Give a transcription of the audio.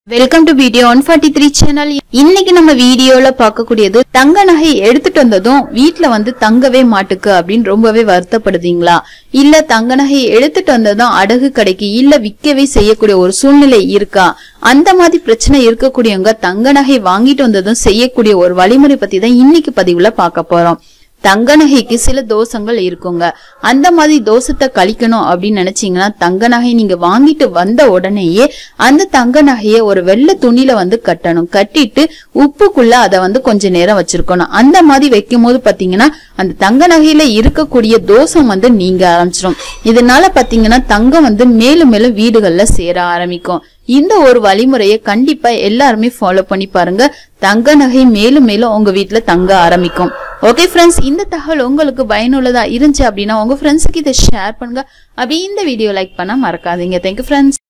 welcome to video one forty three channel இன்னைக்கு நம்ம வீடியோல பார்க்கக்கூடியது தங்க நகை எடுத்துட்டு வந்ததும் வீட்ல வந்து தங்கவே மாட்டுக்கு அப்படின்னு ரொம்பவே வருத்தப்படுதீங்களா இல்ல தங்க நகை எடுத்துட்டு வந்ததும் அடகு கடைக்கு இல்ல விற்கவே செய்யக்கூடிய ஒரு சூழ்நிலை இருக்கா அந்த மாதிரி பிரச்சனை இருக்கக்கூடியவங்க தங்க நகை வாங்கிட்டு வந்ததும் செய்யக்கூடிய ஒரு வழிமுறை பத்தி தான் இன்னைக்கு பதிவுல பார்க்க போறோம் தங்க நகைக்கு சில தோஷங்கள் இருக்குங்க அந்த மாதிரி தோஷத்தை கழிக்கணும் அப்படின்னு நினைச்சீங்கன்னா தங்க நகை நீங்க வாங்கிட்டு வந்த உடனேயே அந்த தங்க நகையை ஒரு வெள்ளை துணியில வந்து கட்டணும் கட்டிட்டு உப்புக்குள்ள அதை வந்து கொஞ்ச நேரம் வச்சிருக்கணும் அந்த மாதிரி வைக்கும் போது பாத்தீங்கன்னா அந்த தங்க நகையில இருக்கக்கூடிய தோஷம் வந்து நீங்க ஆரம்பிச்சிடும் இதனால பாத்தீங்கன்னா தங்கம் வந்து மேலும் மேலும் வீடுகள்ல சேர ஆரம்பிக்கும் இந்த ஒரு வழிமுறையை கண்டிப்பா எல்லாருமே ஃபாலோ பண்ணி பாருங்க தங்க நகை மேலும் மேலும் உங்க வீட்ல தங்க ஆரம்பிக்கும் ஓகே ஃப்ரெண்ட்ஸ் இந்த தகவல் உங்களுக்கு பயனுள்ளதா இருந்துச்சு அப்படின்னா உங்க ஃப்ரெண்ட்ஸுக்கு இதை ஷேர் பண்ணுங்க அப்படி இந்த வீடியோ லைக் பண்ண மறக்காதீங்க தேங்க்யூ ஃப்ரெண்ட்ஸ்